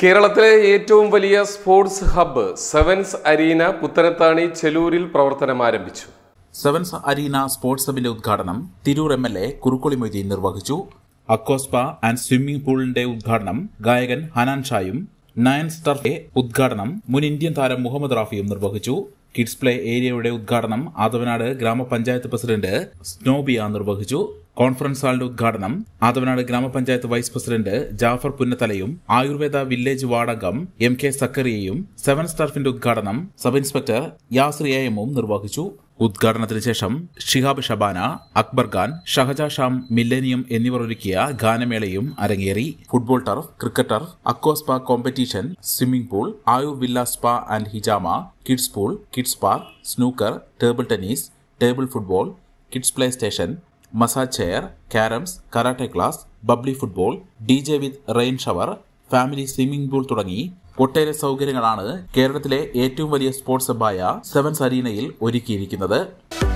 കേരളത്തിലെ ഏറ്റവും വലിയ sports hub sevens arena Puthanathani ചെലൂരിൽ പ്രവർത്തനം ആരംഭിച്ചു സെവൻസ് അരീന സ്പോർട്സ് ഹബിന്റെ ഉദ്ഘാടനം Tirur M L A Kurukkoli Moideen നിർവഹിച്ചു അക്കോസ്പ ആൻഡ് സ്വിമ്മിംഗ് പൂളിന്റെ ഉദ്ഘാടനം ഗായകൻ ഹനാൻ ഷായും നയൻ സ്റ്റാർ ഉദ്ഘാടനം മുൻ ഇന്ത്യൻ താരം മുഹമ്മദ് റാഫിയും നിർവഹിച്ചു കിഡ്സ് പ്ലേ ഏരിയയുടെ ഉദ്ഘാടനം ആദവനാട് ഗ്രാമപഞ്ചായത്ത് പ്രസിഡന്റ് സ്നോബിയ നിർവഹിച്ചു കോൺഫറൻസ് ഹാളിന്റെ ഉദ്ഘാടനം ആദവനാട് ഗ്രാമപഞ്ചായത്ത് വൈസ് പ്രസിഡന്റ് ജാഫർ പുന്നത്തലയും ആയുർവേദ വില്ലേജ് വാർഡംഗം എം കെ സക്കറിയയും സെവൻ സ്റ്റാർഫിന്റെ ഉദ്ഘാടനം സബ് ഇൻസ്പെക്ടർ യാസ്ർ എ എമ്മും നിർവഹിച്ചു ഉദ്ഘാടനത്തിന് ശേഷം ഷിഹാബ് ഷബാന അക്ബർ ഖാൻ ഷഹജ ഷാം മില്ലേനിയം എന്നിവർ ഒരുക്കിയ ഗാനമേളയും അരങ്ങേറി football turf cricket turf Aquaspa competition swimming pool Ayur villa spa and ഹിജാമ kids pool kids park snooker table tennis table football kids play station massage chair carroms karate class bubbly football D J വിത്ത് rain shower family swimming pool തുടങ്ങി ഒട്ടേറെ സൗകര്യങ്ങളാണ് കേരളത്തിലെ ഏറ്റവും വലിയ sports ഹബ്ബായ sevens അരീനയിൽ ഒരുക്കിയിരിക്കുന്നത്